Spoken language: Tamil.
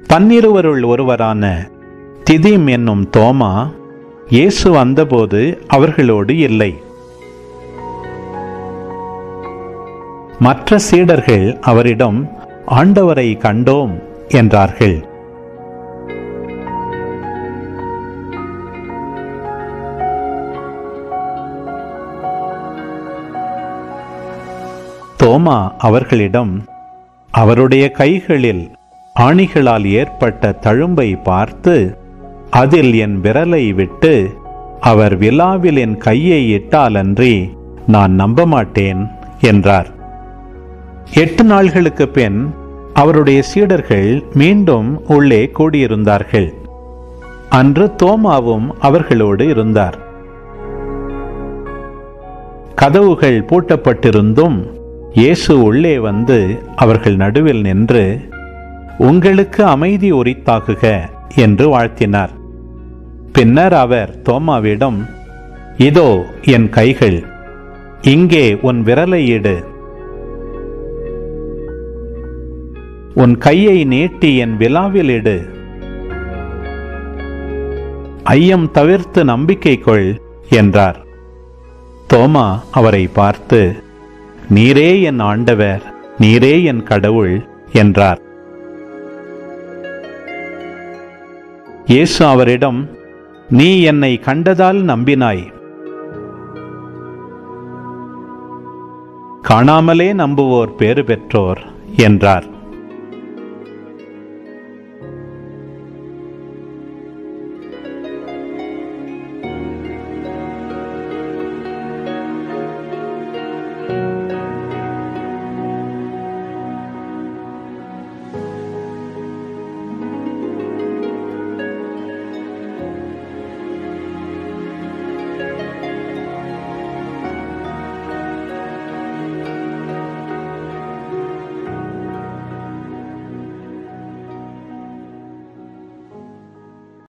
பன்னிருவருள் ஒருவரான திதிம் என்னும் தோமா இயேசு வந்தபோது அவர்களோடு இல்லை மற்ற சீடர்கள் அவரிடம் ஆண்டவரை கண்டோம் என்றார்கள் தோமா அவர்களிடம் அவருடைய கைகளில் ஆணிகளால் ஏற்பட்ட தழும்பை பார்த்து அதில் என் விரலை விட்டு அவர் விழாவில் என் கையை இட்டாலன்றி நான் நம்ப மாட்டேன் என்றார் எட்டு நாள்களுக்கு பின் அவருடைய சீடர்கள் மீண்டும் உள்ளே கூடியிருந்தார்கள் அன்று தோமாவும் அவர்களோடு இருந்தார் கதவுகள் பூட்டப்பட்டிருந்தும் இயேசு உள்ளே வந்து அவர்கள் நடுவில் நின்று உங்களுக்கு அமைதி உரித்தாகுக என்று வாழ்த்தினார் பின்னர் அவர் தோமாவிடம் இதோ என் கைகள் இங்கே உன் விரலை இடு உன் கையை நீட்டி என் விழாவில் இடு ஐயம் தவிர்த்து நம்பிக்கை கொள் என்றார் தோமா அவரை பார்த்து நீரே என் ஆண்டவர் நீரே என் கடவுள் என்றார் இயேசு அவரிடம் நீ என்னை கண்டதால் நம்பினாய் காணாமலே நம்புவோர் பேறு பெற்றோர் என்றார்